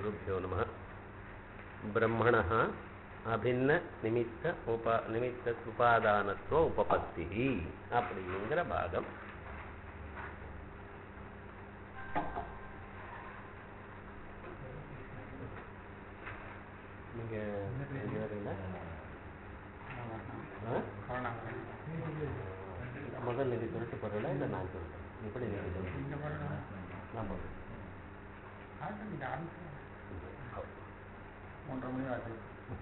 ஸ்ரீகுருभ्यो நமः பிரம்மணः அபின்ன நிமித்த உப நிமித்த உபாதானத்துவ உபபத்தி அப்படிங்கிற பாகம் நீங்க எங்க வரீங்க? ஆ? முதல்ல நீங்க சொல்லிட்டு போறீங்களா இல்லை நான் சொல்றேன் எப்படி நீங்க சொல்றீங்க நான் போறேன் ஒன்றரை மணி ஆகுது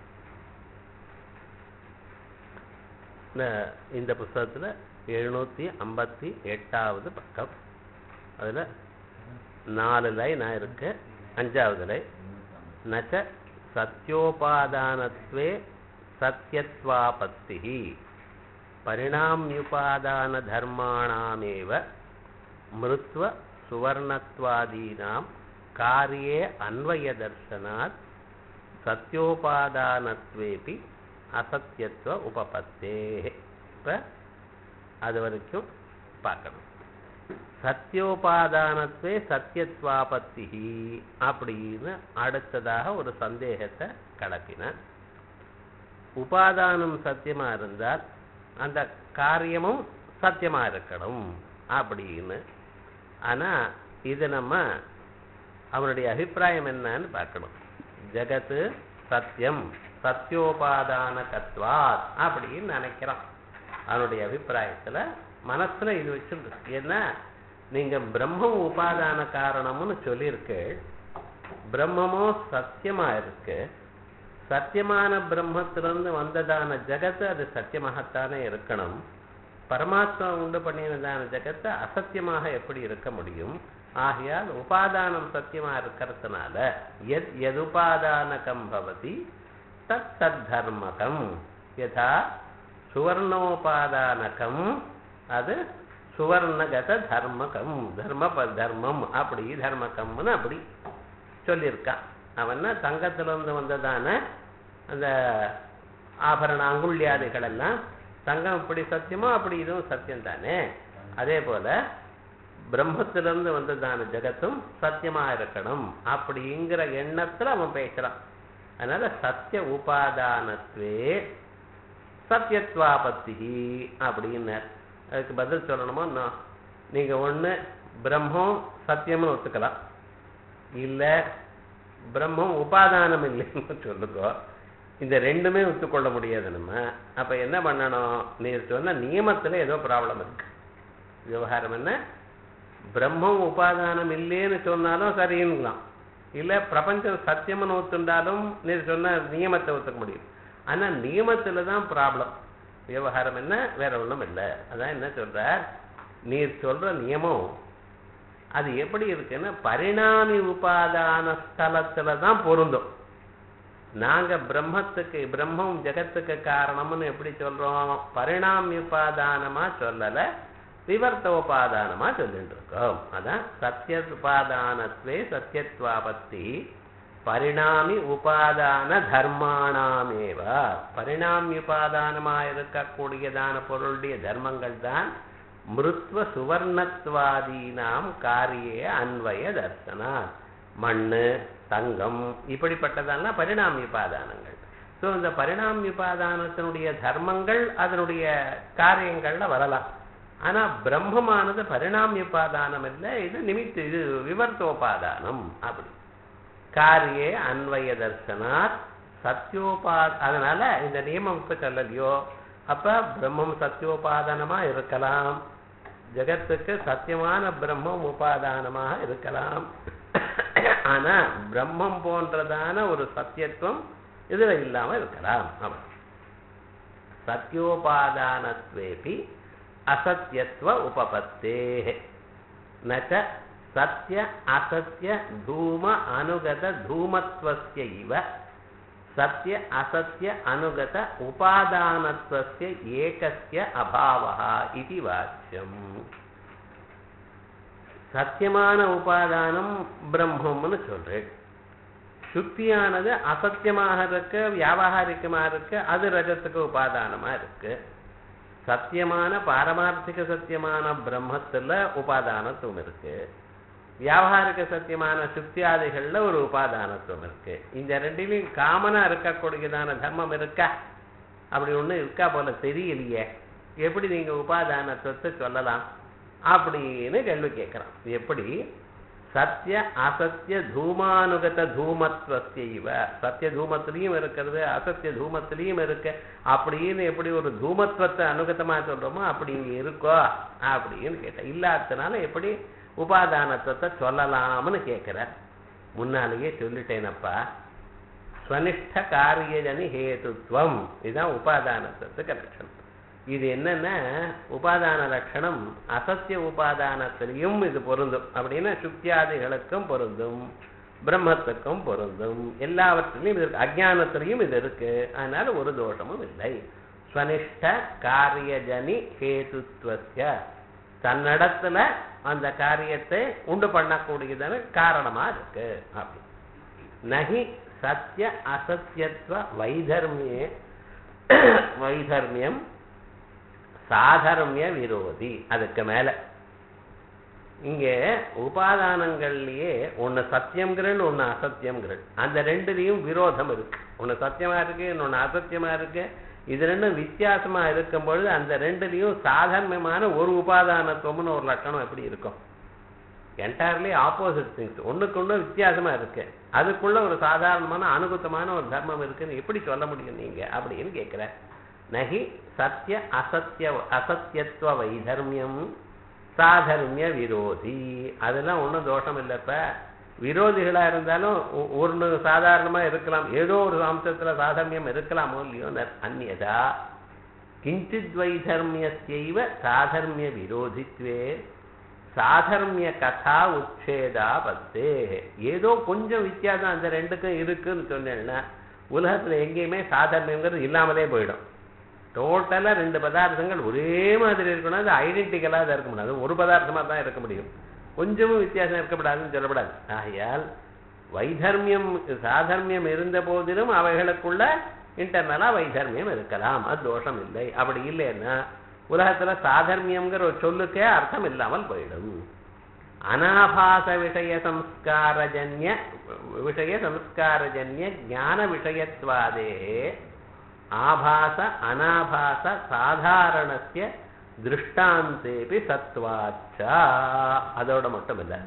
இந்த இந்த புஸ்தகத்தில் எழுநூற்றி ஐம்பத்தி எட்டாவது பக்கம் அதில் நாலு லைன் இருக்கு அஞ்சாவது லைன் நச்ச சத்யோபாதானத்வே சத்யத்வாபத்தி பரிணாமியுபாதான தர்மாணாமேவ மிருத்வ சுவர்ணத்வாதீனாம் காரியே அன்வய தர்சனாத் சத்யோபாதானத்வேபி அசத்தியத்துவ உபபத்தே இப்போ அது வரைக்கும் பார்க்கணும் சத்யோபாதானத்வே சத்தியத்வாபத்தி அப்படின்னு அடுத்ததாக ஒரு சந்தேகத்தை கடப்பினார் உபாதானம் சத்தியமா இருந்தால் அந்த காரியமும் சத்தியமா இருக்கணும் அப்படின்னு ஆனா இது நம்ம அவனுடைய அபிப்பிராயம் என்னன்னு பார்க்கணும் ஜெகத்து சத்தியம் சத்தியோபாதான கத்வாத் அப்படின்னு நினைக்கிறான் அவனுடைய அபிப்பிராயத்துல மனசுல இது வச்சிருக்கு ஏன்னா நீங்க பிரம்மம் உபாதான காரணம்னு சொல்லியிருக்கு பிரம்மமோ சத்தியமா இருக்கு சத்தியமான பிரம்மத்திலிருந்து வந்ததான ஜெகத்து அது சத்தியமாகத்தானே இருக்கணும் பரமாத்மா உண்டு பண்ணினதான ஜெகத்து அசத்தியமாக எப்படி இருக்க முடியும் ஆகையால் உபாதானம் சத்தியமா இருக்கிறதுனால எத் எதுபாதானகம் பவதி தத் தத் தர்மகம் யதா சுவர்ணோபாதானகம் அது சுவர்ணகத தர்மகம் தர்ம தர்மம் அப்படி தர்மகம்னு அப்படி சொல்லியிருக்கான் அவன்னா தங்கத்திலிருந்து வந்ததான அந்த ஆபரண அங்குள்ளியாதிகள் எல்லாம் தங்கம் இப்படி சத்தியமோ அப்படி இதுவும் சத்தியம் தானே அதே போல பிரம்மத்திலிருந்து வந்ததான ஜெகத்தும் சத்தியமா இருக்கணும் அப்படிங்கிற எண்ணத்துல அவன் பேசுறான் அதனால சத்திய உபாதானத்வே சத்தியத்வாபத்தி அப்படின்னார் அதுக்கு பதில் சொல்லணுமோ இன்னும் நீங்க ஒண்ணு பிரம்மம் சத்தியம்னு ஒத்துக்கலாம் இல்ல பிரம்மம் உபாதானம் இல்லைன்னு சொல்லுங்க இந்த ரெண்டுமே ஒத்துக்கொள்ள முடியாது நம்ம அப்ப என்ன பண்ணணும் நீ சொன்ன நியமத்துல ஏதோ ப்ராப்ளம் இருக்கு விவகாரம் என்ன பிரம்மம் உபாதானம் இல்லைன்னு சொன்னாலும் சரிங்களாம் இல்ல பிரபஞ்சம் சத்தியம்னு ஒத்துண்டாலும் நீ சொன்ன நியமத்தை ஒத்துக்க முடியும் ஆனா நியமத்துல தான் ப்ராப்ளம் விவகாரம் என்ன வேற ஒண்ணும் இல்லை அதான் என்ன சொல்ற நீர் சொல்ற நியமம் அது எப்படி இருக்குன்னா பரிணாமி உபாதான ஸ்தலத்துல தான் பொருந்தும் நாங்க பிரம்மத்துக்கு பிரம்மம் ஜெகத்துக்கு காரணம்னு எப்படி சொல்றோம் பரிணாமி உபாதானமா சொல்லல விவர்த்த உபாதானமா சொல்லிட்டு இருக்கோம் அதான் சத்திய உபாதானத்வே சத்தியத்வாபத்தி பரிணாமி உபாதான தர்மானாமேவ பரிணாமி உபாதானமா இருக்கக்கூடியதான பொருளுடைய தர்மங்கள் தான் மிருத்வ சுவர்ணத்வாதீனாம் காரியே அன்வய தர்சனா மண்ணு தங்கம் இப்படிப்பட்டதெல்லாம் பரிணாமி உபாதானங்கள் ஸோ இந்த பரிணாமி உபாதானத்தினுடைய தர்மங்கள் அதனுடைய காரியங்கள்ல வரலாம் ஆனா பிரம்மமானது பரிணாமி உபாதானம் இல்லை இது நிமித்த இது விவர்த்தோபாதானம் அப்படி காரியே அன்வய தர்சனாத் சத்தியோபா அதனால இந்த நியமம் இப்ப சொல்லலையோ அப்ப பிரம்மம் சத்தியோபாதானமா இருக்கலாம் ஜெகத்துக்கு சத்தியமான பிரம்மம் உபாதானமாக இருக்கலாம் ஆனா பிரம்மம் போன்றதான ஒரு சத்தியத்துவம் இதுல இல்லாம இருக்கலாம் அவன் சத்தியோபாதானத்வேபி அசத்தியத்துவ உபபத்தே நச்ச சத்திய அசத்திய தூம அனுகத தூமத்வஸ்ய இவ சத்திய அசத்திய அனுகத உபாதானத்வஸ்ய ஏகஸ்ய அபாவः இது வாச்சியம் சத்தியமான உபாதானம் பிரம்மம்னு சொல்றேன் சுத்தியானது அசத்தியமாக இருக்கு வியாபகாரிக்கமாக இருக்கு அது ரஜத்துக்கு உபாதானமா இருக்கு சத்தியமான பாரமார்த்திக சத்தியமான பிரம்மத்துல உபாதானத்துவம் இருக்கு வியாபாரிக சத்தியமான சுத்தியாதிகள்ல ஒரு உபாதானத்துவம் இருக்கு இந்த ரெண்டிலையும் காமனா இருக்கக்கூடியதான தர்மம் இருக்கா அப்படி ஒண்ணு இருக்கா போல தெரியலையே எப்படி நீங்க உபாதானத்துவத்தை சொல்லலாம் அப்படின்னு கேள்வி கேட்கிறான் எப்படி சத்திய அசத்திய தூமானுகத தூமத்வஸ்யைவ சத்திய தூமத்திலையும் இருக்கிறது அசத்திய தூமத்திலையும் இருக்கு அப்படின்னு எப்படி ஒரு தூமத்துவத்தை அனுகதமா சொல்றோமோ அப்படி இங்க இருக்கோ அப்படின்னு கேட்டேன் இல்லாததுனால எப்படி உபாதானத்துவத்தை சொல்லலாம்னு கேட்கிறார் முன்னாலேயே சொல்லிட்டேனப்பா ஸ்வனிஷ்ட காரியஜனி ஹேதுத்வம் இதுதான் உபாதானத்துவத்துக்கு லட்சணம் இது என்னன்னா உபாதான லட்சணம் அசத்திய உபாதானத்திலையும் இது பொருந்தும் அப்படின்னா சுக்தியாதிகளுக்கும் பொருந்தும் பிரம்மத்துக்கும் பொருந்தும் எல்லாவற்றிலையும் இது இருக்கு அஜானத்திலையும் இது இருக்கு அதனால ஒரு தோஷமும் இல்லை ஸ்வனிஷ்ட காரியஜனி ஹேதுத்வஸ்ய தன்னிடத்துல அந்த காரியத்தை உண்டு பண்ணக்கூடியதான காரணமா இருக்கு அப்படி நகி சத்திய அசத்தியத்துவ வைதர்மியே வைதர்மியம் சாதர்மிய விரோதி அதுக்கு மேல இங்க உபாதானங்கள்லயே ஒண்ணு சத்தியம்ங்கிறன் ஒண்ணு அசத்தியம்ங்கிறன் அந்த ரெண்டுலயும் விரோதம் இருக்கு ஒண்ணு சத்தியமா இருக்கு இன்னொன்னு அசத்தியமா இருக்கு இது ரெண்டும் வித்தியாசமா இருக்கும் பொழுது அந்த ரெண்டுலயும் சாதாரணமான ஒரு உபாதானத்துவம்னு ஒரு லட்சணம் எப்படி இருக்கும் என்டையர்லி ஆப்போசிட் திங்ஸ் ஒண்ணுக்கு ஒண்ணு வித்தியாசமா இருக்கு அதுக்குள்ள ஒரு சாதாரணமான அனுகுத்தமான ஒரு தர்மம் இருக்குன்னு எப்படி சொல்ல முடியும் நீங்க அப்படின்னு கேட்கிற நகி சத்திய அசத்திய அசத்தியத்துவ வைதர்மியம் சாதர்மிய விரோதி அதெல்லாம் ஒண்ணும் தோஷம் இல்லப்ப விரோதிகளா இருந்தாலும் ஒ- ஒண்ணு சாதாரணமா இருக்கலாம் ஏதோ ஒரு அம்சத்துல சாதர்மியம் இருக்கலாமோ இல்லையோ ந- அந்யதா கிஞ்சித் வைதர்மியஸ்யைவ சாதர்மிய விரோதித்வே சாதர்மிய கதா உச்சேதா பத்தே ஏதோ கொஞ்சம் வித்தியாசம் அந்த ரெண்டுக்கும் இருக்குன்னு சொன்னேன்னா உலகத்துல எங்கேயுமே சாதர்மியங்கிறது இல்லாமலே போயிடும் டோட்டலா ரெண்டு பதார்த்தங்கள் ஒரே மாதிரி இருக்கணும் அது ஐடென்டிக்கலா தான் இருக்க முடியாது ஒரு பதார்த்தமா தான் இருக்க முடியும் கொஞ்சமும் வித்தியாசம் இருக்கக்கூடாதுன்னு சொல்லப்படாது ஆகையால் வைதர்மியம் சாதர்மியம் இருந்த போதிலும் அவைகளுக்குள்ள இன்டர்னலா வைதர்மியம் இருக்கலாம் அது தோஷம் இல்லை அப்படி இல்லைன்னா உலகத்துல சாதர்மியம்ங்கிற ஒரு சொல்லுக்கே அர்த்தம் இல்லாமல் போயிடும் அனாபாச விஷய சம்ஸ்காரஜன்ய விஷய சம்ஸ்காரஜன்ய ஞான விஷயத்வாதே ஆபாச அனாபாச சாதாரணஸ்ய திருஷ்டாந்தேபி சத்வாச்சா அதோட மட்டும் இல்லை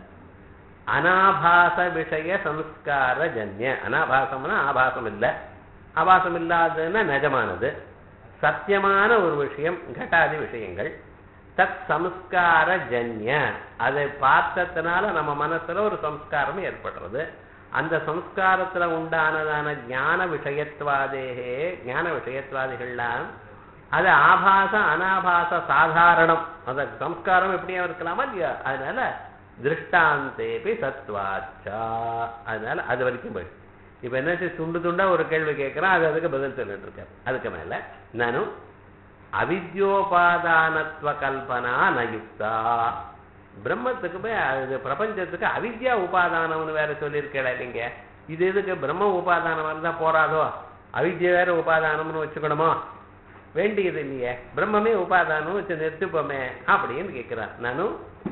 அனாபாச விஷய சம்ஸ்கார ஜன்ய அனாபாசம்னா ஆபாசம் இல்லை ஆபாசம் இல்லாததுன்னா நிஜமானது சத்தியமான ஒரு விஷயம் கட்டாதி விஷயங்கள் தத் சம்ஸ்கார ஜன்ய அதை பார்த்ததுனால நம்ம மனசுல ஒரு சம்ஸ்காரம் ஏற்படுறது அந்த சம்ஸ்காரத்துல உண்டானதான ஞான விஷயத்வாதேகே ஞான விஷயத்வாதிகள்லாம் அது ஆபாச அனாபாச சாதாரணம் அந்த சம்ஸ்காரம் எப்படியும் இருக்கலாமா இல்லையா அதனால திருஷ்டாந்தேபி சத்வாச்சா அதனால அது வரைக்கும் போய் இப்ப என்னாச்சு துண்டு துண்டா ஒரு கேள்வி கேட்கிறேன் அது அதுக்கு பதில் சொல்லிட்டு இருக்கேன் அதுக்கு மேல நானும் அவித்யோபாதானத்துவ கல்பனா நயுக்தா பிரம்மத்துக்கு போய் அது பிரபஞ்சத்துக்கு அவித்யா உபாதானம்னு வேற சொல்லியிருக்கேடா நீங்க இது எதுக்கு பிரம்ம உபாதானம் இருந்தா போறாதோ அவித்யா வேற உபாதானம்னு வச்சுக்கணுமோ வேண்டியது இல்லையே பிரம்மமே உபாதானம் வச்சு நிறுத்துப்போமே அப்படின்னு கேட்கிறான் நானும்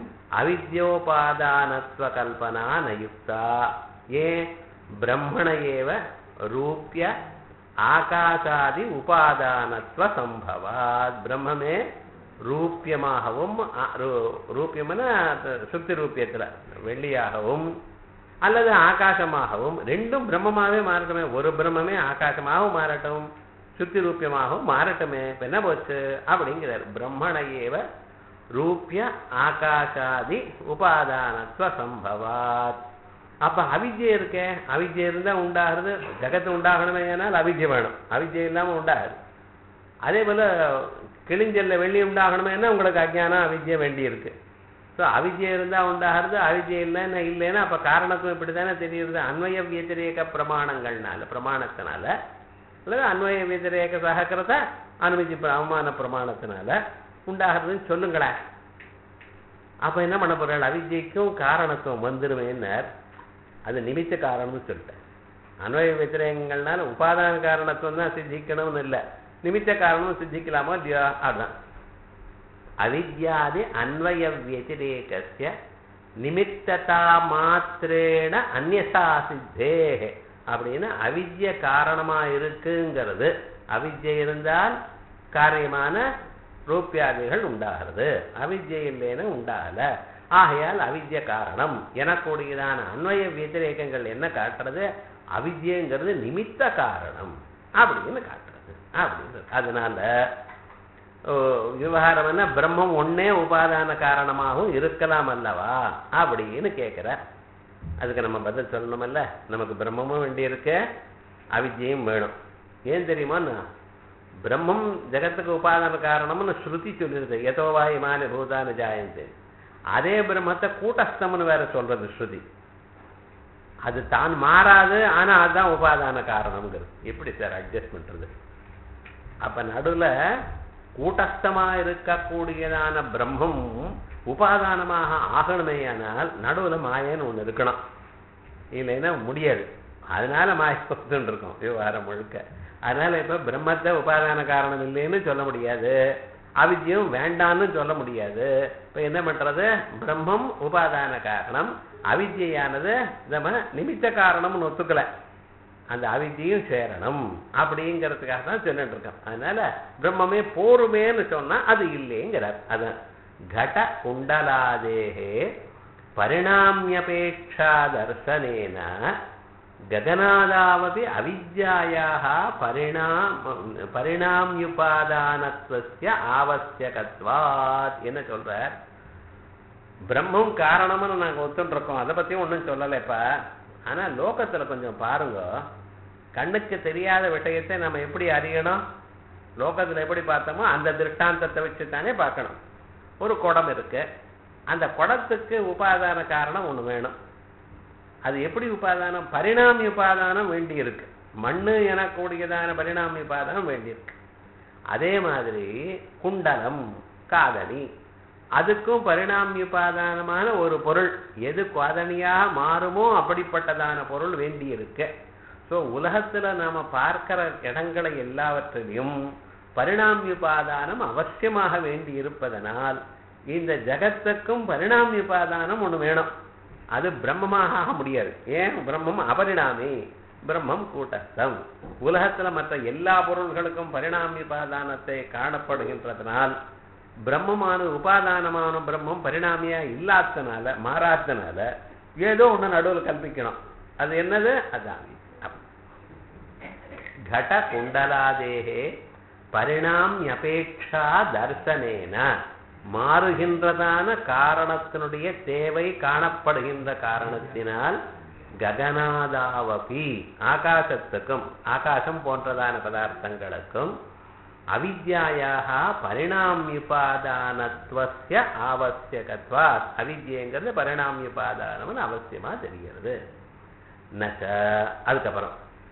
அவித்யோபாதானத்துவ கல்பனா நயுக்தா ஏன் பிரம்மண ஏவ ரூபிய ஆகாசாதி உபாதானத்துவ சம்பவாத் பிரம்மமே ரூபியமாகவும் அ- ரூ- ரூபியம்னா அது சுத்தி ரூபியத்துல வெள்ளியாகவும் அல்லது ஆகாசமாகவும் ரெண்டும் பிரம்மமாவே மாறட்டுமே ஒரு பிரம்மமே ஆகாசமாகவும் மாறட்டும் சுத்தி ரூபியமாகவும் மாறட்டுமே இப்ப என்ன போச்சு அப்படிங்கிறார் பிரம்மண ஏவ ரூபிய ஆகாசாதி உபாதானத்துவ சம்பவாத் அப்ப அவித்யை இருக்கே அவித்யை இருந்தா உண்டாகிறது ஜகத்து உண்டாகணுமே ஏனால் அவித்யை வேணும் அவித்யை இல்லாம உண்டாகாது அதே போல கிழிஞ்சல்ல வெள்ளி உண்டாகணுமேனா உங்களுக்கு அஜ்ஞானம் அவித்யை வேண்டி இருக்கு ஸோ அவித்யை இருந்தா உண்டாகிறது அவித்யை இல்லைன்னா இல்லைன்னா அப்ப காரணத்துவம் இப்படித்தானே தெரியுது அன்வய வியதிரேக பிரமாணங்கள்னால பிரமாணத்தினால அல்லது அன்வய வியதிரேக சகக்கிரத அனுமதி பிர- அவமான பிரமாணத்தினால உண்டாகிறதுன்னு சொல்லுங்களேன் அப்ப என்ன பண்ண போறாள் அவித்யைக்கும் காரணத்துவம் வந்துருவேன்னார் அது நிமித்த காரணம்னு சொல்லிட்டேன் அன்வய வித்திரயங்கள்னால உபாதான காரணத்துவம் தான் சித்திக்கணும்னு இல்லை நிமித்த காரணமும் சித்திக்கலாமோ இல்லையோ அதுதான் அவித்யாதி அன்வய வியதிரேகஸ்ய நிமித்ததா மாத்திரேன அந்நியசா சித்தே அப்படின்னு அவித்ய காரணமா இருக்குங்கிறது அவித்யை இருந்தால் காரியமான ரூபியாதிகள் உண்டாகிறது அவித்யை இல்லைன்னு உண்டாகல ஆகையால் அவித்ய காரணம் எனக்கூடியதான அன்வய வத்திரேகங்கள் என்ன காட்டுறது அவித்யங்கிறது நிமித்த காரணம் அப்படின்னு காட்டுறது அப்படின்னு அதனால ஓ, விவகாரம் என்ன பிரம்மம் ஒன்னே உபாதான காரணமாகவும் இருக்கலாம் அல்லவா அப்படின்னு கேட்கிற அதுக்கு நம்ம பதில் சொல்லணுமல்ல நமக்கு பிரம்மமும் வேண்டியிருக்கு அவித்யையும் வேணும் ஏன் தெரியுமா பிரம்மம் ஜெகத்துக்கு உபாதான காரணம்னு ஸ்ருதி சொல்லிருது எதோவா இமான பூதான ஜாயந்தே அதே பிரம்மத்தை கூட்டஸ்தம்னு வேற சொல்றது ஸ்ருதி அது தான் மாறாது ஆனா அதுதான் உபாதான காரணம்ங்கிறது எப்படி சார் அட்ஜஸ்ட் பண்றது அப்ப நடுவுல கூட்டஸ்தமா இருக்கக்கூடியதான பிரம்மம் உபாதானமாக ஆகணுமேயானால் நடுவுல மாயன்னு ஒண்ணு இருக்கணும் இல்லைன்னா முடியாது அதனால மாய வந்துட்டு இருக்கும் விவகாரம் முழுக்க அதனால இப்ப பிரம்மத்தை உபாதான காரணம் இல்லைன்னு சொல்ல முடியாது அவித்யம் வேண்டான்னு சொல்ல முடியாது இப்ப என்ன பண்றது பிரம்மம் உபாதான காரணம் அவித்யானது நம்ம நிமித்த காரணம்னு ஒத்துக்கல அந்த அவித்தியும் சேரணும் அப்படிங்கிறதுக்காக தான் சொல்லிட்டு இருக்கோம் அதனால பிரம்மமே போருமேன்னு சொன்னா அது இல்லைங்கிறார் அதான் கட குண்டலாதேகே பரிணாமியபேட்சா தர்சனேன ககனாதாவதி அவித்யாயாக பரிணாம பரிணாமியுபாதானத்துவஸ்ய ஆவசியகத்வாத் என்ன சொல்றார் பிரம்மம் காரணம்னு நாங்க ஒத்துட்டு இருக்கோம் அதை பத்தியும் ஒண்ணும் சொல்லலைப்பா ஆனா லோகத்துல கொஞ்சம் பாருங்க கண்ணுக்கு தெரியாத விஷயத்தை நம்ம எப்படி அறியணும் லோகத்துல எப்படி பார்த்தோமோ அந்த திருஷ்டாந்தத்தை வச்சு தானே பார்க்கணும் ஒரு குடம் இருக்கு அந்த குடத்துக்கு உபாதான காரணம் ஒண்ணு வேணும் அது எப்படி உபாதானம் பரிணாமி உபாதானம் வேண்டி இருக்கு மண்ணு எனக்கூடியதான பரிணாமி உபாதானம் வேண்டி இருக்கு அதே மாதிரி குண்டலம் காதணி அதுக்கும் பரிணாமியுபாதானமான ஒரு பொருள் எது காதணியாக மாறுமோ அப்படிப்பட்டதான பொருள் வேண்டி இருக்கு ஸோ உலகத்துல நாம பார்க்கிற இடங்களை எல்லாவற்றிலையும் பரிணாமியுபாதானம் அவசியமாக வேண்டி இருப்பதனால் இந்த ஜகத்துக்கும் பரிணாமியுபாதானம் ஒண்ணு வேணும் அது பிரம்மமாக ஆக முடியாது ஏன் பிரம்மம் அபரிணாமி பிரம்மம் கூட்டஸ்தம் உலகத்துல மற்ற எல்லா பொருள்களுக்கும் பரிணாமியுபாதானத்தை காணப்படுகின்றதனால் பிரம்மமான உபாதானமான பிரம்மம் பரிணாமியா இல்லாதனால மாறாதனால ஏதோ ஒண்ணு நடுவில் கல்பிக்கணும் அது என்னது அதான் கட குண்டலாதேகே பரிணாமியபேட்சா தர்சனேன மாறுகின்றதான காரணத்தினுடைய தேவை காணப்படுகின்ற காரணத்தினால் ககனாதாவபி ஆகாசத்துக்கும் ஆகாசம் போன்றதான பதார்த்தங்களுக்கும் அவித்யாயாக பரிணாமியுபாதானத்துவசிய ஆவசியகத்வாத் அவித்யங்கிறது பரிணாமியுபாதானம்னு அவசியமா தெரிகிறது நச்ச அதுக்கப்புறம்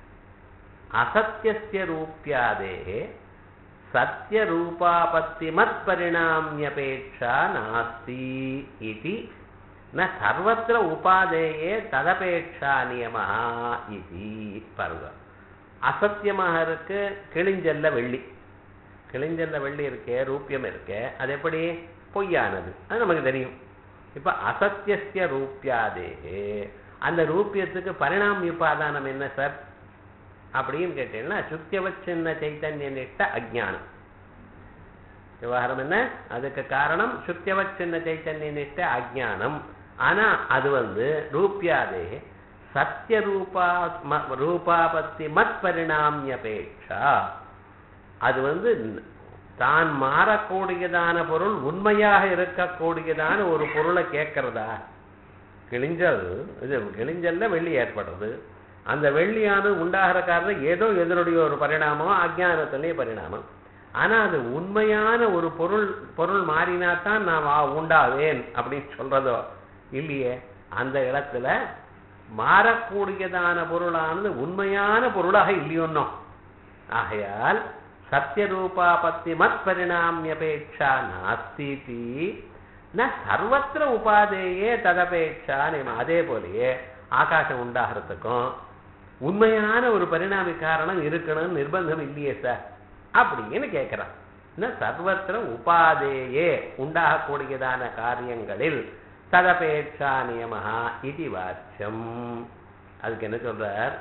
அசத்தியஸ்ய ரூபியாதே சத்திய ரூபாபத்திமத் பரிணாமியபேட்சா நாஸ்தி இது ந சர்வத்திர உபாதேயே ததபேட்சா நியமா இது பாருங்க அசத்தியமாக இருக்கு கிழிஞ்சல்ல வெள்ளி கிழிஞ்சல்ல வெள்ளி இருக்கே ரூபியம் இருக்கே அது எப்படி பொய்யானது அது நமக்கு தெரியும் இப்ப அசத்தியஸ்ய ரூபியாதேகே அந்த ரூபியத்துக்கு பரிணாமியுபாதானம் என்ன சார் அப்படின்னு கேட்டீங்கன்னா சுத்தியவச்சின்ன சைத்தன்ய நிஷ்ட அஜானம் விவகாரம் என்ன அதுக்கு காரணம் சுத்தியவச்சின்ன சைத்தன்ய நிஷ்ட அஜானம் ஆனா அது வந்து ரூபியாதே சத்திய ரூபா ம- ரூபாபத்தி மத் பரிணாமியபேட்சா அது வந்து தான் மாறக்கூடியதான பொருள் உண்மையாக இருக்கக்கூடியதான ஒரு பொருளை கேட்கறதா கிழிஞ்சல் இது கிழிஞ்சல்ல வெள்ளி ஏற்படுறது அந்த வெள்ளியானது உண்டாகிற காரணம் ஏதோ எதனுடைய ஒரு பரிணாமம் அஜானத்திலேயே பரிணாமம் ஆனா அது உண்மையான ஒரு பொருள் பொருள் மாறினாத்தான் நான் வா- உண்டாவேன் அப்படின்னு சொல்றதோ இல்லையே அந்த இடத்துல மாறக்கூடியதான பொருளானது உண்மையான பொருளாக இல்லையோன்னோ ஆகையால் சத்தியரூபாபத்தி மத் பரிணாமியபேட்சா நாஸ்தி ந சர்வத்திர உபாதேயே ததபேட்சா நியமம் அதே போலயே ஆகாசம் உண்டாகிறதுக்கும் உண்மையான ஒரு பரிணாமி காரணம் இருக்கணும்னு நிர்பந்தம் இல்லையே சார் அப்படின்னு கேட்கிறான் ந சர்வத்திர உபாதேயே உண்டாகக்கூடியதான காரியங்களில் ததபேட்சா நியமஹா இது வாச்சியம் அதுக்கு என்ன சொல்றார்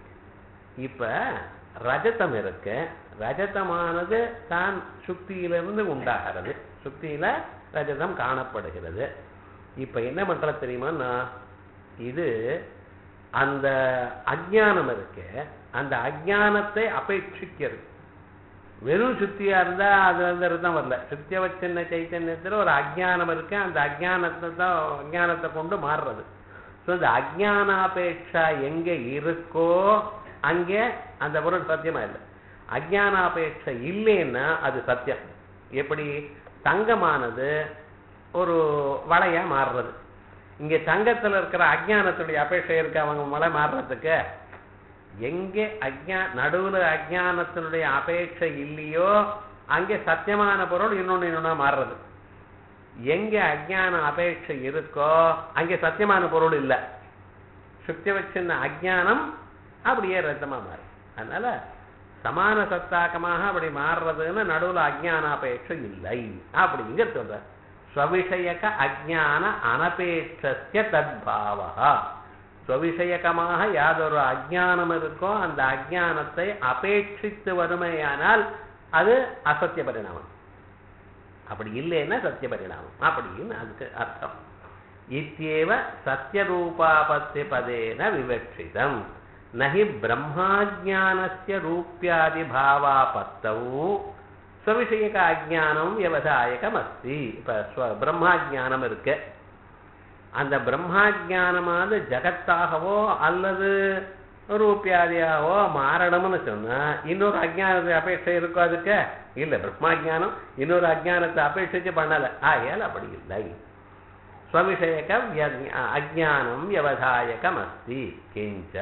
இப்ப ரஜதம் இருக்கு ரஜதமானது தான் சுக்தியிலிருந்து உண்டாகிறது சுக்தியில ரஜதம் காணப்படுகிறது இப்ப என்ன பண்ற தெரியுமா இது அந்த அஜ்ஞானம் இருக்கு அந்த அஜ்ஞானத்தை அபேட்சிக்கிறது வெறும் சுத்தியா இருந்தா அது வந்து ரத்தம் வரல சுத்திய வச்சின்ன சைத்தன்யத்துல ஒரு அஜ்ஞானம் இருக்கு அந்த அஜ்ஞானத்தை தான் அஜ்ஞானத்தை கொண்டு மாறுறது ஸோ இந்த அஜ்ஞானாபேட்சா எங்க இருக்கோ அங்கே அந்த பொருள் சத்தியமா இல்லை அஜ்ஞானாபேட்சை இல்லைன்னா அது சத்தியம் எப்படி தங்கமானது ஒரு வளையா மாறுறது இங்க தங்கத்துல இருக்கிற அஜ்ஞானத்துடைய அபேட்சை இருக்கு அவங்க மலை மாறுறதுக்கு எங்கே அஜ்ஞா நடுவுல அஜ்ஞானத்தினுடைய அபேட்சை இல்லையோ அங்கே சத்தியமான பொருள் இன்னொன்னு இன்னொன்னா மாறுறது எங்க அஜ்ஞான அபேட்சை இருக்கோ அங்கே சத்தியமான பொருள் இல்லை சுக்தி வச்சிருந்த அஜ்ஞானம் அப்படியே ரத்தமா மாறும் அதனால சமான சத்தாக்கமாக அப்படி மாறுறதுன்னு நடுவுல அஜ்ஞானாபேட்சை இல்லை அப்படிங்கிற சொல்ற ஸ்வவிஷயக அஜ்ஞான அனபேட்சஸ்ய தத்பாவா ஸ்வவிஷயகமாக யாதொரு அஜ்ஞானம் இருக்கோ அந்த அஜ்ஞானத்தை அபேட்சித்து வருமையானால் அது அசத்திய பரிணாமம் அப்படி இல்லைன்னா சத்திய பரிணாமம் அப்படின்னு அதுக்கு அர்த்தம் இத்தியேவ சத்தியரூபாபத்திய பதேன விவட்சிதம் நகி பிரம்மாஜானஸ்ய ரூபியாதி பாவாபத்தவு ஸ்வவிஷயக அஜானம் விவசாயகம் அஸ்தி இப்ப ஸ்வ- பிரம்மாஜானம் இருக்கு அந்த பிரம்மாஜானமானது ஜகத்தாகவோ அல்லது ரூபியாதியாகவோ மாறணும்னு சொன்னா இன்னொரு அஜானத்தை அபேட்சை இருக்கோ அதுக்கு இல்ல பிரம்மாஜானம் இன்னொரு அஜானத்தை அபேட்சிச்சு பண்ணல ஆகையால் அப்படி இல்லை ஸ்வவிஷயக விய- அஜானம் வியவசாயகம் அஸ்தி கிஞ்ச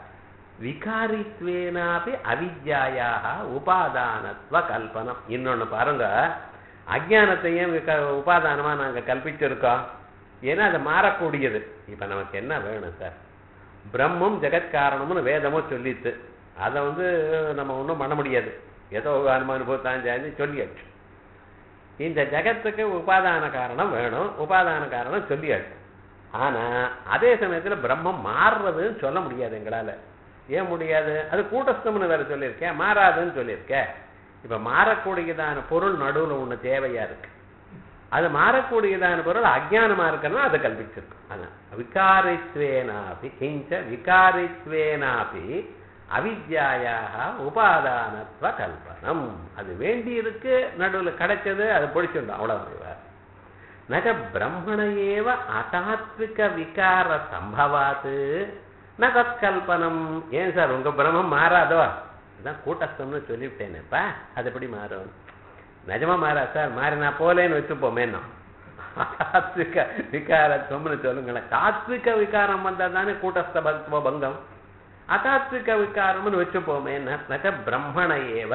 விகாரித்வேனாபி அவித்யாயாக உபாதானத்துவ கல்பனம் இன்னொன்னு பாருங்க அஜானத்தையும் விக உபாதானமா நாங்க கல்பிச்சிருக்கோம் ஏன்னா அது மாறக்கூடியது இப்ப நமக்கு என்ன வேணும் சார் பிரம்மம் ஜெகத்காரணம்னு வேதமும் சொல்லித்து அதை வந்து நம்ம ஒன்றும் பண்ண முடியாது ஏதோ அனுபவத்தான் சேர்ந்து சொல்லியாச்சு இந்த ஜகத்துக்கு உபாதான காரணம் வேணும் உபாதான காரணம் சொல்லியாச்சு ஆனா அதே சமயத்துல பிரம்மம் மாறுறதுன்னு சொல்ல முடியாது எங்களால ஏன் முடியாது அது கூட்டஸ்தம்னு வேற சொல்லியிருக்கேன் மாறாதுன்னு சொல்லியிருக்கேன் இப்ப மாறக்கூடியதான பொருள் நடுவுல ஒண்ணு தேவையா இருக்கு அது மாறக்கூடியதான பொருள் அஜ்ஞானமா இருக்கிறதா அதை கல்பிச்சிருக்கு அதான் விகாரித்வேனாபி கிஞ்ச விகாரித்வேனாபி அவித்யாயாக உபாதானத்துவ கல்பனம் அது வேண்டி இருக்கு நடுவுல கிடைச்சது அது பிடிச்சிருந்தோம் அவ்வளவு நக பிரம்மண ஏவ அதாத்விக விகார சம்பவாத்து ந தற்கல்பனம் ஏன் சார் உங்க பிரம்மம் மாறாதோ அதான் கூட்டஸ்தம்னு சொல்லிவிட்டேனேப்பா அது எப்படி மாறும் நிஜமா மாறா சார் மாறினா போலேன்னு வச்சுப்போமேன்னா தாத்விக விகாரத்துவம்னு சொல்லுங்களேன் தாத்விக விகாரம் வந்தா தானே கூட்டஸ்த பக்துவ பங்கம் அதாத்விக விகாரம்னு வச்சுப்போமே நக பிரம்மண ஏவ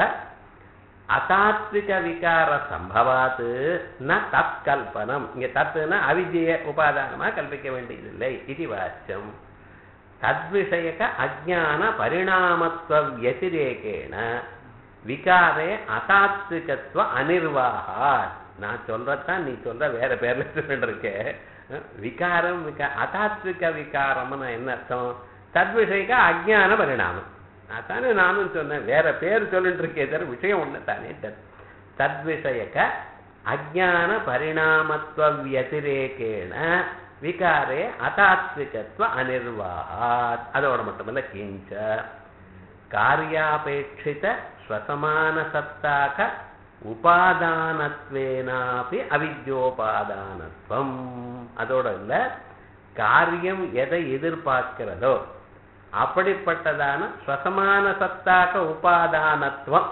அதாத்விக விகார சம்பவாத்து ந தற்கல்பனம் இங்க தத்துனா அவிஜய உபாதானமா கல்பிக்க வேண்டியதில்லை இது வாச்சம் தத்விஷயக அஜான பரிணாமத்துவ வத்திரேகேன விகாரே அதாத்விகத்துவ அனிர்வாகா நான் சொல்றதான் நீ சொல்ற வேற பேர்ல சொல்லிட்டு இருக்கே விகாரம் விகா அதாத்விக விகாரம்னு என்ன அர்த்தம் தத்விஷயக அஜான பரிணாமம் அதானே நானும் சொன்னேன் வேற பேர் சொல்லிட்டு இருக்கே தவிர விஷயம் ஒண்ணு தானே தத் தத்விஷயக அஜான பரிணாமத்துவ வத்திரேகேன விகாரே அதாத்விகத்துவ அனிர்வாகாத் அதோட மட்டுமல்ல கிஞ்ச காரியாபேட்சித ஸ்வசமான சத்தாக உபாதானத்வேனாபி அவித்யோபாதானத்துவம் அதோட இல்ல காரியம் எதை எதிர்பார்க்கிறதோ அப்படிப்பட்டதான ஸ்வசமான சத்தாக உபாதானத்துவம்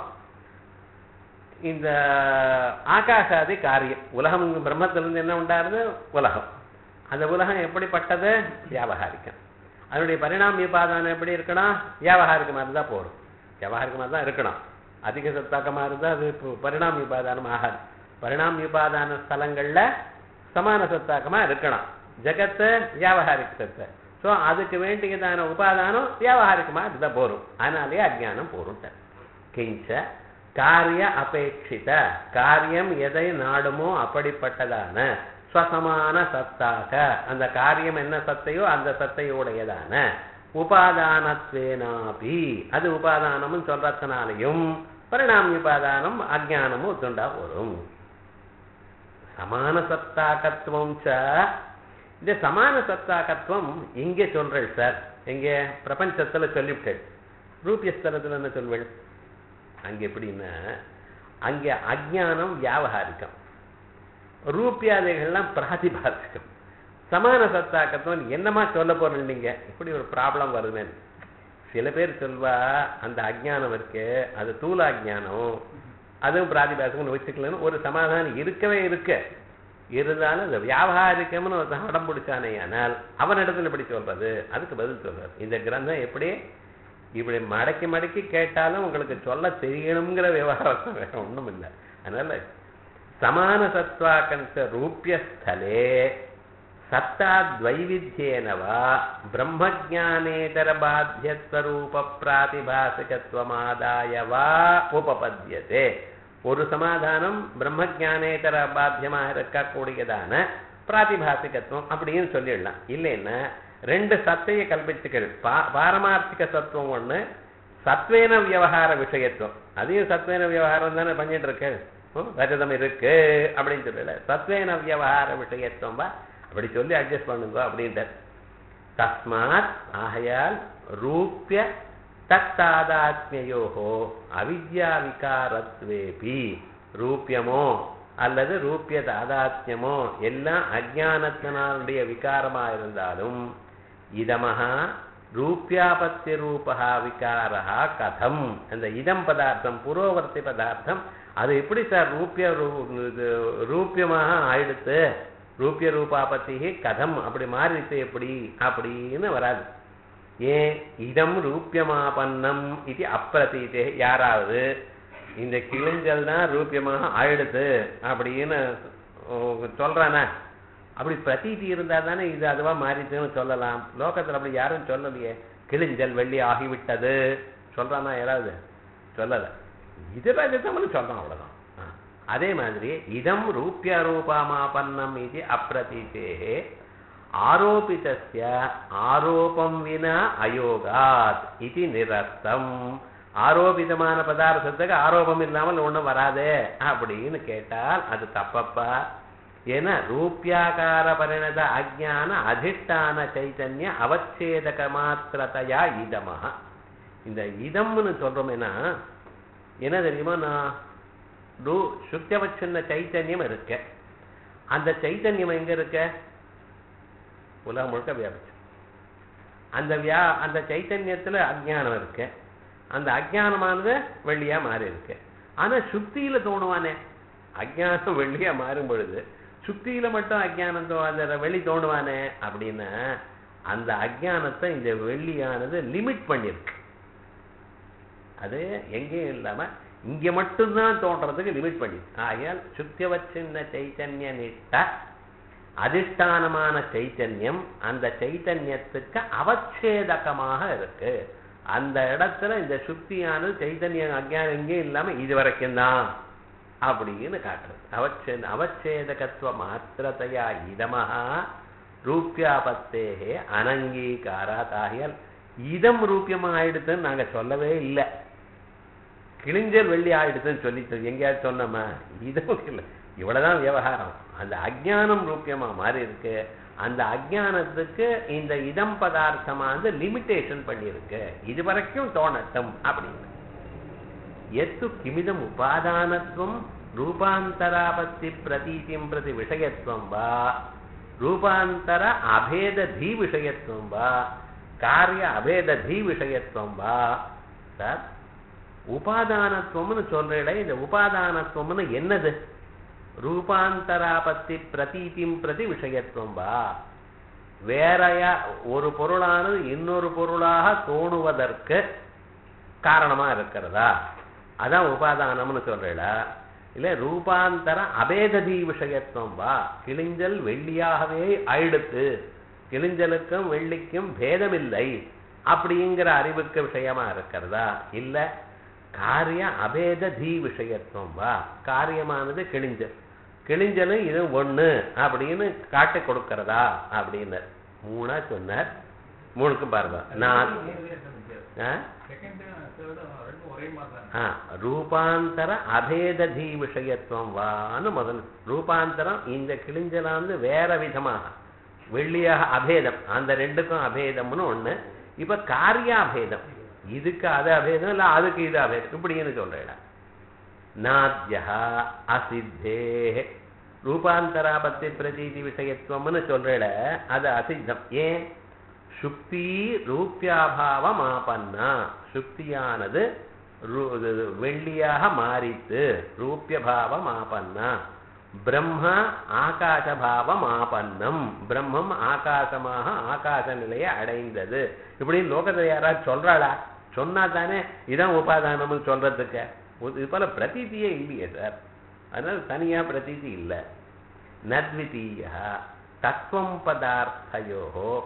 இந்த ஆகாசாதி காரியம் உலகம் இங்க பிரம்மத்திலிருந்து என்ன உண்டாருது உலகம் அந்த உலகம் எப்படிப்பட்டது வியாபகாரிக்கம் அதனுடைய பரிணாம உபாதானம் எப்படி இருக்கணும் வியாபகாரிகமா இருந்தா போதும் வியாபகாரிகமா தான் இருக்கணும் அதிக சத்தாக்கமா இருந்தா அது இப்போ பரிணாம உபாதானம் ஆகாது பரிணாம உபாதான ஸ்தலங்கள்ல சமான சத்தாக்கமா இருக்கணும் ஜெகத்து வியாபகாரிக சத்தை ஸோ அதுக்கு வேண்டியதான உபாதானம் வியாபகாரிகமா இருந்தா போரும் அதனாலே அஜ்ஞானம் போரும் கிஞ்ச காரிய அபேட்சித காரியம் எதை நாடுமோ அப்படிப்பட்டதான ஸ்வசமான சத்தாக அந்த காரியம் என்ன சத்தையோ அந்த சத்தையுடையதான உபாதானத்வேனாபி அது உபாதானம்னு சொல்றதுனாலையும் பரிணாமி உபாதானம் அஜானமும் ஒத்துண்டா வரும் சமான சத்தாக்கத்துவம் ச இந்த சமான சத்தாக்கத்துவம் இங்கே சொல்றேன் சார் எங்க பிரபஞ்சத்துல சொல்லிவிட்டேன் ரூபியஸ்தலத்துல என்ன சொல்வேள் அங்க எப்படின்னா அங்க அஜானம் வியாபகாரிக்கம் ரூபியாதைகள்லாம் பிராதிபாசிக்கம் சமான சத்தாக்கத்துவம் என்னமா சொல்ல போறேன் நீங்க இப்படி ஒரு ப்ராப்ளம் வருதுன்னு சில பேர் சொல்வா அந்த அஜ்ஞானம் இருக்கு அது தூல அஜ்ஞானம் அதுவும் பிராதிபாசம்னு வச்சுக்கலன்னு ஒரு சமாதானம் இருக்கவே இருக்கு இருந்தாலும் இந்த வியாபாரிக்கம்னு ஒருத்தன் அடம் பிடிச்சானே ஆனால் அவனிடத்துல இப்படி சொல்றது அதுக்கு பதில் சொல்றாரு இந்த கிரந்தம் எப்படி இப்படி மடக்கி மடக்கி கேட்டாலும் உங்களுக்கு சொல்ல தெரியணுங்கிற விவகாரம் வேற ஒண்ணும் இல்லை அதனால சமான சத்வாக்கந்த ரூபியஸ்தலே சத்தாத்வைவித்தியேனவா பிரம்மஜானேதர பாத்தியஸ்வரூப பிராதிபாசிகத்துவமாதாய வா உபபத்தியதே ஒரு சமாதானம் பிரம்மஜானேதர பாத்தியமாக இருக்கக்கூடியதான பிராதிபாசிகத்துவம் அப்படின்னு சொல்லிடலாம் இல்லைன்னா ரெண்டு சத்தையை கல்பிச்சுக்கள் பா பாரமார்த்திக சத்துவம் ஒண்ணு சத்வேன விவகார விஷயத்துவம் அதையும் சத்வேன விவகாரம் தானே பண்ணிட்டு இருக்கு ஹம், ரஜதம் இருக்கு அப்படின்னு சொல்லல சத்வேன விவகார விஷயத்துவம் வா அப்படி சொல்லி அட்ஜஸ்ட் பண்ணுங்க அப்படின்ட்டு தஸ்மாத் ஆகையால் ரூபிய தத்தாதாத்மியோகோ அவித்யா விகாரத்வேபி ரூபியமோ அல்லது ரூபிய தாதாத்மியமோ எல்லாம் அஜானத்தினாலுடைய விகாரமா இருந்தாலும் இதமஹா ரூபியாபத்தி ரூபா விகாரா கதம் அந்த இதம் பதார்த்தம் புரோவர்த்தி பதார்த்தம் அது எப்படி சார் ரூபிய ரூ- இது ரூபியமாக ஆயிடுத்து ரூபிய ரூபாபத்தி கதம் அப்படி மாறிட்டு எப்படி அப்படின்னு வராது ஏன் இதம் ரூபியமாபன்னம் இது அப்பிரதீதே யாராவது இந்த கிழிஞ்சல் தான் ரூபியமாக ஆயிடுது அப்படின்னு உ- சொல்றானே அப்படி பிரதீதி இருந்தா தானே இது அதுவா மாறிட்டுன்னு சொல்லலாம் லோகத்துல அப்படி யாரும் சொல்லலையே கிழிஞ்சல் வெள்ளி ஆகிவிட்டது சொல்றானா யாராவது சொல்லல இது ரஜதம்னு சொல்றான் அவ்வளவுதான் ஆ. அதே மாதிரி இதம் ரூபிய ரூபமாபன்னம் இது அப்பிரதீதே ஆரோபிதஸ்ய ஆரோபம் வினா அயோகாத் இது நிரஸ்தம் ஆரோபிதமான பதார்த்தத்துக்கு ஆரோபம் இல்லாமல் ஒண்ணும் வராதே அப்படின்னு கேட்டால் அது தப்பப்பா ஏன்னா ரூபியாகார பரிணத அஜான அதிஷ்டான சைத்தன்ய அவச்சேதக மாத்திரத்தையா இதமாக இந்த இதம்னு சொல்றோமேனா என்ன தெரியுமா நான் ரூ சுத்தியவச்சின்ன சைத்தன்யம் இருக்க அந்த சைத்தன்யம் எங்க இருக்க உலகம் முழுக்க வியாபிச்சு அந்த வியா அந்த சைத்தன்யத்துல அஜ்ஞானம் இருக்கு அந்த அஜ்ஞானமானது வெள்ளியா மாறி இருக்கு ஆனா சுத்தியில தோணுவானே அஜ்ஞானம் வெள்ளியா மாறும் பொழுது சுத்தியில மட்டும் அஜ்ஞானம் தோ அந்த வெளி தோணுவானே அப்படின்னா அந்த அஜ்ஞானத்தை இந்த வெள்ளியானது லிமிட் பண்ணிருக்கு அது எங்கேயும் இல்லாம இங்க மட்டும்தான் தோன்றதுக்கு லிமிட் பண்ணி ஆகையால் சுத்தியவச்சின்ன சைத்தன்ய நிஷ்ட அதிஷ்டானமான சைத்தன்யம் அந்த சைத்தன்யத்துக்கு அவச்சேதகமாக இருக்கு அந்த இடத்துல இந்த சுத்தியானது சைத்தன்யம் அஜ்ஞானம் எங்கேயும் இல்லாம இது வரைக்கும் தான் அப்படின்னு காட்டுறது அவச்சே அவச்சேதகத்துவ மாத்திரத்தையா இதமஹா ரூபியாபத்தேகே அனங்கீகாராத் ஆகியால் இதம் ரூபியமா ஆயிடுதுன்னு நாங்க சொல்லவே இல்லை கிழிஞ்சல் வெள்ளி ஆயிடுதுன்னு சொல்லி எங்கேயாவது சொன்னோமா இதுவும் இல்லை இவ்வளவுதான் விவகாரம் அந்த அஜ்ஞானம் ரூபியமா மாறி இருக்கு அந்த அஜ்ஞானத்துக்கு இந்த இதம் பதார்த்தமானது லிமிட்டேஷன் பண்ணியிருக்கு இது வரைக்கும் தோணட்டும் அப்படின்னு எத்து கிமிதம் உபாதானத்துவம் ரூபாந்தராபத்தி பிரதீதிம் பிரதி விஷயத்துவம் வா ரூபாந்தர அபேத தீ விஷயத்துவம் வா காரிய அபேத தீ விஷயத்துவம் வா சார் உபாதானத்துவம்னு சொல்றேட இந்த உபாதானத்துவம்னு என்னது ரூபாந்தராபத்தி பிரதீதிம் பிரதி விஷயத்துவம் வா வேறையா ஒரு பொருளானது இன்னொரு பொருளாக தோணுவதற்கு காரணமா இருக்கிறதா அதான் உபாதானம்னு சொல்றேடா இல்ல ரூபாந்தர அபேததி விஷயத்துவம் வா கிழிஞ்சல் வெள்ளியாகவே ஆயிடுத்து கிழிஞ்சலுக்கும் வெள்ளிக்கும் பேதமில்லை அப்படிங்கிற அறிவுக்கு விஷயமா இருக்கிறதா இல்ல காரிய அபேத தீ விஷயத்துவம் வா காரியமானது கிழிஞ்சல் கிழிஞ்சலும் இது ஒண்ணு அப்படின்னு காட்டி கொடுக்கறதா அப்படின்னு மூணா சொன்னார் மூணுக்கும் பாருங்க நான் ஆ? ஆ, ரூபாந்தர அபேததி விஷயத்துவம் வான்னு முதல் ரூபாந்தரம் இந்த கிழிஞ்சலாந்து வேற விதமாக வெள்ளியாக அபேதம் அந்த ரெண்டுக்கும் அபேதம்னு ஒண்ணு இப்ப காரியாபேதம் இதுக்கு அது அபேதம் இல்ல அதுக்கு இது அபேதம் இப்படின்னு சொல்றேன் நாத்யா அசித்தே ரூபாந்தராபத்தி பிரதீதி விஷயத்துவம்னு சொல்றேட அது அசித்தம் ஏன் சுக்தி ரூபியாபாவம் ஆபன்னா சுக்தியானது ரு- இது வெள்ளியாக மாறித்து ரூபியபாவம் ஆபன்னா பிரம்ம ஆகாசபாவம் ஆபன்னம் பிரம்மம் ஆகாசமாக ஆகாச நிலையை அடைந்தது இப்படி லோகத்தில் யாராவது சொல்றாளா சொன்னா தானே இதான் உபாதானம்னு சொல்றதுக்கு இது போல பிரதீதியே இல்லையே சார் அதனால தனியா பிரதீதி இல்லை நத்விதீய தத்துவம் பதார்த்தயோ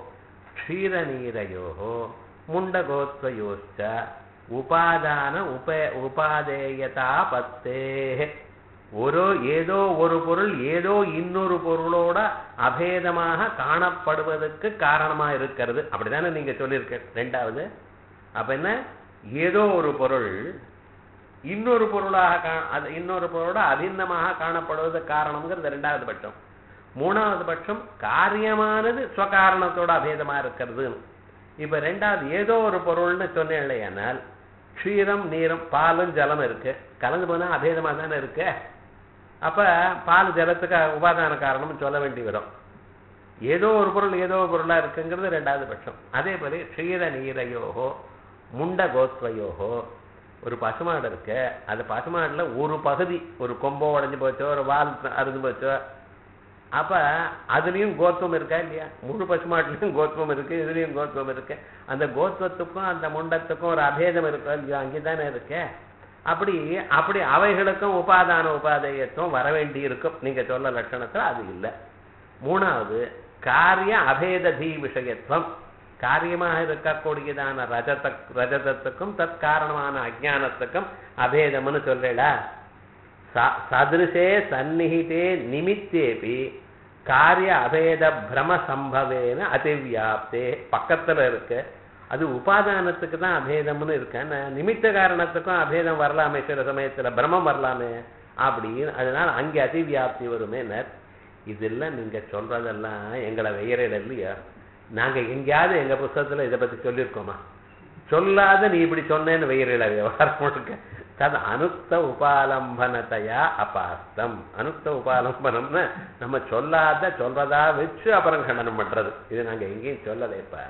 க்ஷீரநீரையோ முண்டகோத்வயோச்ச உபாதான உப உபாதேயதா பத்தே ஒரு ஏதோ ஒரு பொருள் ஏதோ இன்னொரு பொருளோட அபேதமாக காணப்படுவதற்கு காரணமா இருக்கிறது அப்படிதானே நீங்க சொல்லியிருக்க ரெண்டாவது அப்ப என்ன ஏதோ ஒரு பொருள் இன்னொரு பொருளாக கா- அது இன்னொரு பொருளோட அபிண்ணமாக காணப்படுவதற்கு காரணம்ங்கிறது ரெண்டாவது பட்சம் மூணாவது பட்சம் காரியமானது ஸ்வகாரணத்தோட அபேதமா இருக்கிறது இப்ப ரெண்டாவது ஏதோ ஒரு பொருள்னு சொன்னேன் இல்லையானால் க்ஷீரம் நீரம் பாலும் ஜலம் இருக்கு கலந்து போனா அபேதமா தானே இருக்கு அப்ப பால் ஜலத்துக்கு உபாதான காரணம்னு சொல்ல வேண்டி வரும் ஏதோ ஒரு பொருள் ஏதோ ஒரு பொருளா இருக்குங்கிறது ரெண்டாவது பட்சம் அதே போல க்ஷீர நீரையோகோ முண்ட கோத்வயோகோ ஒரு பசுமாடு இருக்கு அந்த பசுமாடுல ஒரு பகுதி ஒரு கொம்போ உடைஞ்சு போச்சோ ஒரு வால் அறுந்து போச்சோ அப்ப அதுலயும் கோத்துவம் இருக்கா இல்லையா முழு பசுமாட்டுலயும் கோத்துவம் இருக்கு இதுலயும் கோத்துவம் இருக்கு அந்த கோத்துவத்துக்கும் அந்த முண்டத்துக்கும் ஒரு அபேதம் இருக்கா இல்லையா அங்கேதானே இருக்கு அப்படி அப்படி அவைகளுக்கும் உபாதான உபாதேயத்துவம் வர வேண்டி இருக்கும் நீங்க சொல்ல லட்சணத்துல அது இல்லை மூணாவது காரிய அபேததி விஷயத்துவம் காரியமாக இருக்கக்கூடியதான ரஜத ரஜதத்துக்கும் தற்காரணமான அஜானத்துக்கும் அபேதம்னு சொல்றேடா ச- சதிருஷே சந்நிகிதே நிமித்தேபி காரிய அபேத பிரம சம்பவேன அதிவியாப்தே பக்கத்துல இருக்கு அது உபாதானத்துக்கு தான் அபேதம்னு இருக்கேன் நிமித்த காரணத்துக்கும் அபேதம் வரலாமே சில சமயத்துல பிரமம் வரலாமே அப்படின்னு அதனால அங்கே அதிவியாப்தி வருமேனர் இதெல்லாம் நீங்க சொல்றதெல்லாம் எங்களை வெயறையில இல்லையா நாங்க எங்கேயாவது எங்க புஸ்தகத்துல இதை பத்தி சொல்லியிருக்கோமா சொல்லாத நீ இப்படி சொன்னேன்னு வெயிறில விவகாரம் முழுக்க தது அனுக்த உபாலம்பனத்தையா அபாஸ்தம் அனுக்த உபாலம்பனம்னு நம்ம சொல்லாத சொல்றதா வச்சு அப்புறம் கண்டனம் பண்றது இது நாங்க எங்கேயும் சொல்லலை இப்ப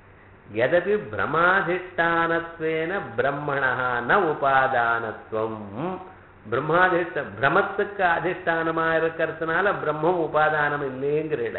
எதபி பிரமாதிஷ்டானத்வேன பிரம்மணா ந உபாதானத்துவம் பிரம்மாதிஷ்ட பிரமத்துக்கு அதிஷ்டானமா இருக்கிறதுனால பிரம்மம் உபாதானம் இல்லைங்கிறட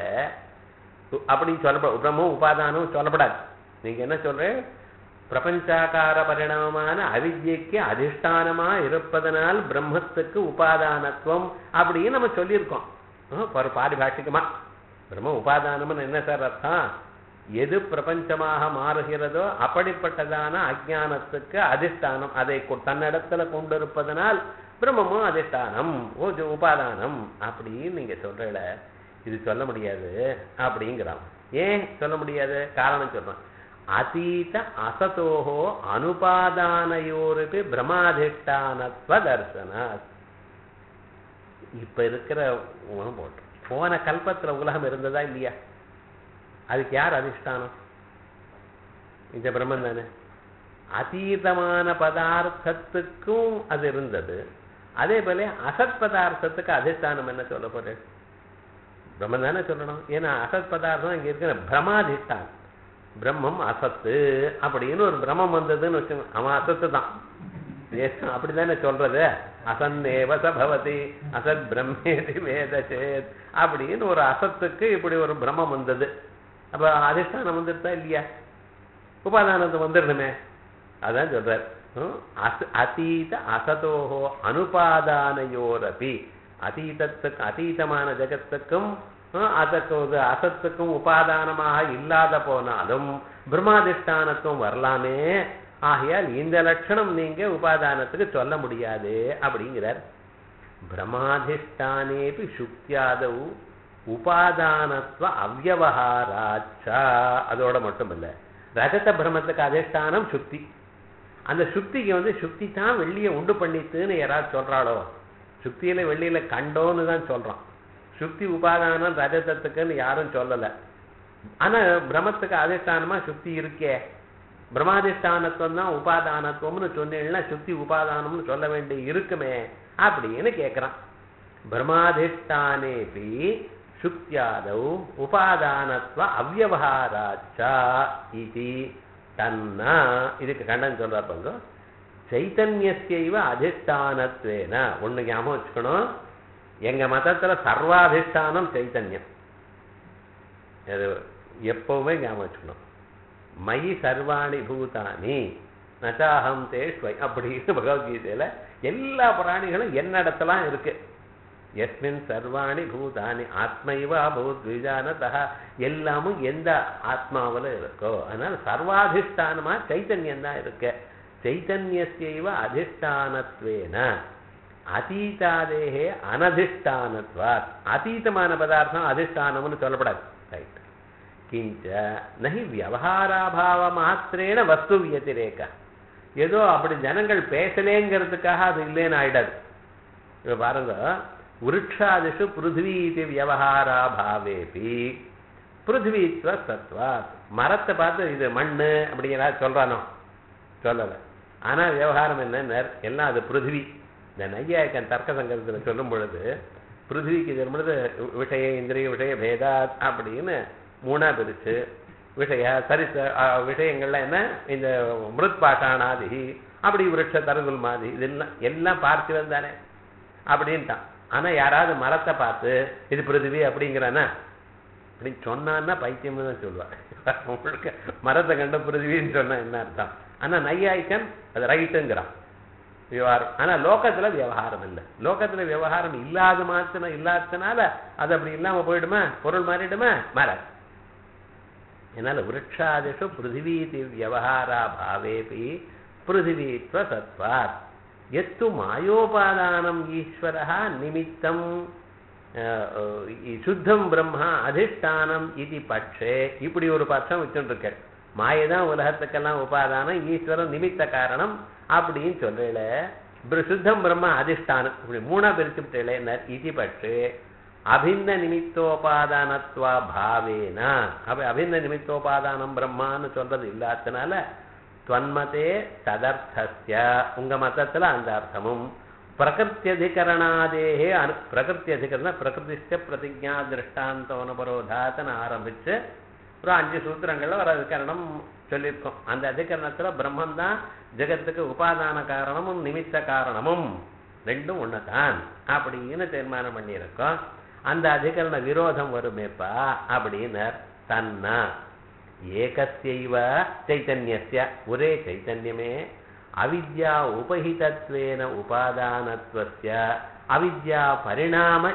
அப்படி சொல்லப்பட பிரம்மம் உபாதானம் சொல்லப்படாது நீங்க என்ன சொல்றேன் பிரபஞ்சாகார பரிணாமமான அவித்யைக்கு அதிஷ்டானமா இருப்பதனால் பிரம்மத்துக்கு உபாதானத்துவம் அப்படின்னு நம்ம சொல்லியிருக்கோம் ஆ, ஒரு பாரிபாஷிகமா பிரம்ம உபாதானம்னு என்ன சார் அர்த்தம் எது பிரபஞ்சமாக மாறுகிறதோ அப்படிப்பட்டதான அஜானத்துக்கு அதிஷ்டானம் அதை கொ- தன்னிடத்துல கொண்டிருப்பதனால் பிரம்மமும் அதிஷ்டானம் ஓ- உபாதானம் அப்படின்னு நீங்க சொல்றல இது சொல்ல முடியாது அப்படிங்கிறான் ஏன் சொல்ல முடியாது காரணம் சொல்றான் அதீத அசதோஹோ அனுபாதானயோருபி பிரமாதிஷ்டானத்வ தர்சனாத் இப்ப இருக்கிற உலகம் போட்டு போன கல்பத்துல உலகம் இருந்ததா இல்லையா அதுக்கு யார் அதிஷ்டானம் இந்த பிரம்மன் தானே அதீதமான பதார்த்தத்துக்கும் அது இருந்தது அதே போல அசத் பதார்த்தத்துக்கு அதிஷ்டானம் என்ன சொல்ல போறேன் பிரம்மன் தானே சொல்லணும் ஏன்னா அசத் பதார்த்தம் இங்க இருக்கிற பிரமாதிஷ்டான் பிரம்மம் அசத்து அப்படின்னு ஒரு பிரம்மம் வந்ததுன்னு வச்சுங்க அவன் அசத்து தான் ஏன் அப்படிதானே சொல்றது அசன்னேவ சபவதி அசத் பிரம்மேதி வேதசேத் அப்படின்னு ஒரு அசத்துக்கு இப்படி ஒரு பிரம்மம் வந்தது அப்ப அதிஷ்டானம் வந்துருதா இல்லையா உபாதானத்தை வந்துடணுமே அதான் சொல்றார் ஹம், அச- அதீத அசதோஹோ அனுபாதானயோரபி அதீதத்துக்கு அதீதமான ஜெகத்துக்கும் ஹம், அதற்கு ஒரு அசத்துக்கும் உபாதானமாக இல்லாத போனாலும் பிரம்மாதிஷ்டானத்துவம் வரலாமே ஆகையால் இந்த லட்சணம் நீங்க உபாதானத்துக்கு சொல்ல முடியாது அப்படிங்கிறார் பிரமாதிஷ்டானேபி சுக்தியாதவு உபாதானத்துவ அவ்வவஹாராச்சா அதோட மட்டும் இல்ல ரஜத பிரமத்துக்கு அதிஷ்டானம் சுக்தி அந்த சுக்திக்கு வந்து சுக்தி தான் வெள்ளியை உண்டு பண்ணித்துன்னு யாராவது சொல்றாளோ சுக்தியில வெள்ளியில கண்டோன்னு தான் சொல்றான் சுக்தி உபாதானம் ரஜதத்துக்குன்னு யாரும் சொல்லல ஆனா பிரமத்துக்கு அதிஷ்டானமா சுக்தி இருக்கே பிரமாதிஷ்டானத்துவம் தான் உபாதானத்துவம்னு சொன்னீங்கன்னா சுக்தி உபாதானம்னு சொல்ல வேண்டி இருக்குமே அப்படின்னு கேட்கிறான் பிரமாதிஷ்டானேபி சுக்தியாதவ் உபாதானத்துவ அவ்வவஹாராச்சா இது தன்னா இதுக்கு கண்டன் சொல்றார் பாருங்க சைத்தன்யஸ்யைவ அதிஷ்டானத்வேன ஒண்ணு ஞாபகம் வச்சுக்கணும் எங்க மதத்துல சர்வாதிஷ்டானம் சைத்தன்யம் அது எப்பவுமே ஞாபகம் வச்சுக்கணும் மயி சர்வாணி பூதானி நச்சாஹம் தேஷ்வை அப்படின்னு பகவத்கீதையில எல்லா பிராணிகளும் என்னிடத்துலாம் இருக்கு எஸ்மின் சர்வாணி பூதானி ஆத்மைவா பூத் விஜானதா எல்லாமும் எந்த ஆத்மாவில் இருக்கோ அதனால சர்வாதிஷ்டானமா சைத்தன்யம் தான் இருக்கு சைத்தன்யஸ்யைவ அதிஷ்டானத்வேன அதீதாதேகே அனதிஷ்டானத்வாத் அதீதமான பதார்த்தம் அதிஷ்டானம்னு சொல்லப்படாது ரைட் கிஞ்ச நகி வியவகாராபாவ மாத்திரேன வஸ்து வியதிரேக ஏதோ அப்படி ஜனங்கள் பேசலேங்கிறதுக்காக அது இல்லைன்னு ஆயிடாது இப்ப பாருங்க விருட்சாதிஷு பிருத்வி இது வியவகாராபாவேபி பிருத்வித்வ சத்வாத் மரத்தை பார்த்து இது மண்ணு அப்படிங்கிறா சொல்றானோ சொல்லலை ஆனா விவகாரம் என்ன எல்லாம் அது பிருத்வி இந்த நையாயக்கன் தர்க்க சங்கத்துல சொல்லும் பொழுது பிருத்விக்கு சொல்லும் பொழுது விஷய இந்திரிய விஷய பேதாத் அப்படின்னு மூணா பிரிச்சு விஷய சரிச அஹ், விஷயங்கள்ல என்ன இந்த மிருத் பாஷாணாதி அப்படி விருட்ச தருகுல் மாதிரி இதெல்லாம் எல்லாம் பார்த்திவன் தானே அப்படின்ட்டான் ஆனா யாராவது மரத்தை பார்த்து இது பிருத்திவி அப்படிங்கிறானா அப்படின்னு சொன்னான்னா பைத்தியம்னு தான் சொல்லுவான் உங்களுக்கு மரத்தை கண்ட பிருத்திவின்னு சொன்னா என்ன அர்த்தம் ஆனா நையாய்க்கன் அது ரைட்டுங்கிறான் விவகாரம் ஆனா லோகத்துல விவகாரம் இல்லை லோகத்துல விவகாரம் இல்லாத மாத்திரம் இல்லாததுனால அது அப்படி இல்லாம போயிடுமா பொருள் மாறிடுமா மாறாது என்னால விருட்சாதிஷு பிருத்திவீதி வியவஹாரா பாவேபி பிருத்திவீத்வ சத்வாத் எத்து மாயோபாதானம் ஈஸ்வரः நிமித்தம் அஹ், அஹ், இ- சுத்தம் பிரம்மா அதிஷ்டானம் இது பட்சே இப்படி ஒரு பட்சம் வச்சுட்டு மாயதான் உலகத்துக்கெல்லாம் உபாதானம் ஈஸ்வரன் நிமித்த காரணம் அப்படின்னு சொல்லல பிர- சுத்தம் பிரம்மா அதிஷ்டானம் இப்படி மூணா பிரிச்சு விட்டேன் இது பட்சே அபிந்த நிமித்தோபாதானத்வா பாவேனா அப்ப அபிந்த நிமித்தோபாதானம் பிரம்மான்னு சொல்றது இல்லாதனால துவன்மதே ததர்த்தஸ்ய உங்க மதத்துல அந்த அர்த்தமும் பிரகிருத்தியதிகரணாதேகே அனு பிரகிருத்தியதிகரண பிரகிருதிஷ்ட பிரதிஜா திருஷ்டாந்தோனபரோதாத்தன ஆரம்பிச்சு ஒரு அஞ்சு சூத்திரங்கள்ல ஒரு அதிகரணம் சொல்லியிருக்கோம் அந்த அதிகரணத்துல பிரம்மன் தான் ஜெகத்துக்கு உபாதான காரணமும் நிமித்த காரணமும் ரெண்டும் ஒண்ணுதான் அப்படின்னு தீர்மானம் பண்ணியிருக்கோம் அந்த அதிகரண விரோதம் வருமேப்பா அப்படின்னு தன்னா ஏகஸ்யைவ சைத்தன்யஸ்ய ஒரே சைத்தன்யமே அவித்யா உபஹிதத்வேன உபாதானத்வஸ்ய அவித்யா பரிணாம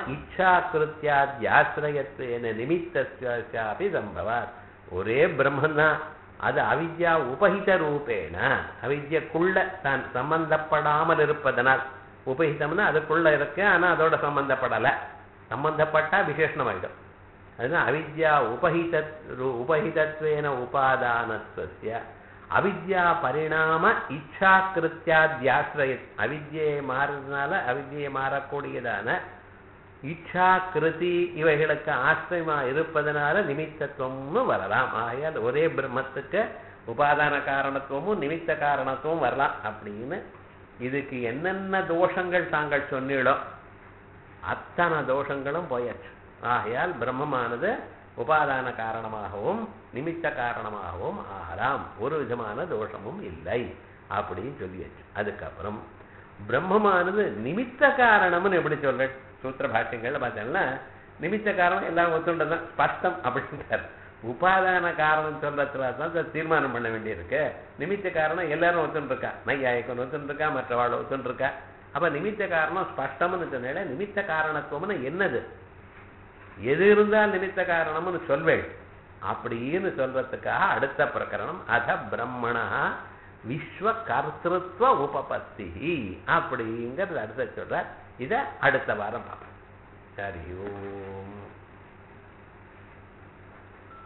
இச்சாக்கிருத்தியாத்யாசிரயத்வேன நிமித்தஸ்யாபி சம்பவாத் ஒரே பிரம்மந்தான் அது அவித்யா உபஹித ரூபேன அவித்யக்குள்ள தான் சம்பந்தப்படாமல் இருப்பதனால் உபஹிதம்னா அதுக்குள்ள இருக்கு ஆனா அதோட சம்பந்தப்படல சம்பந்தப்பட்டா விசேஷமாயிடும் அதுதான் அவித்யா உபஹித உபஹிதத்வேன உபாதானத்வஸ்ய அவித்யா பரிணாம இச்சாக்கிருத்தியாத்யாசிரய அவித்யை மாறுறதுனால அவித்யை மாறக்கூடியதான இச்சா கிருதி இவைகளுக்கு ஆசிரியமா இருப்பதனால நிமித்தத்துவம்னு வரலாம் ஆகையால் ஒரே பிரம்மத்துக்கு உபாதான காரணத்துவமும் நிமித்த காரணத்துவம் வரலாம் அப்படின்னு இதுக்கு என்னென்ன தோஷங்கள் தாங்கள் சொன்னீங்களோ அத்தனை தோஷங்களும் போயாச்சு ஆகையால் பிரம்மமானது உபாதான காரணமாகவும் நிமித்த காரணமாகவும் ஆகலாம் ஒரு விதமான தோஷமும் இல்லை அப்படின்னு சொல்லியாச்சு அதுக்கப்புறம் பிரம்மமானது நிமித்த காரணம்னு எப்படி சொல்ற சூத்திர பாஷ்யங்கள்ல பார்த்தீங்கன்னா நிமித்த காரணம் எல்லாம் ஒத்துண்டதான் ஸ்பஷ்டம் அப்படின்றார் உபாதான காரணம் சொல்றதுல தான் அதை தீர்மானம் பண்ண வேண்டியிருக்கு நிமித்த காரணம் எல்லாரும் ஒத்துன்னு இருக்கா நையாயக்கன் ஒத்துன்னு இருக்கா மற்றவாள் ஒத்துன்னு இருக்கா அப்ப நிமித்த காரணம் ஸ்பஷ்டம்னு சொன்னால நிமித்த காரணத்துவம்னு என்னது எது இருந்தால் நிமித்த காரணம்னு சொல்வேள் அப்படின்னு சொல்றதுக்காக அடுத்த பிரகரணம் அத பிரம்மணா விஸ்வ கர்த்திருவ உபபத்தி அப்படிங்கிறது அடுத்த சொல்ற இத அடுத்த வாரம் பார்ப்போம் சரி ஓம்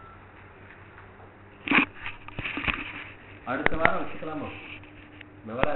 அடுத்த வாரம் வச்சுக்கலாமா விவரம்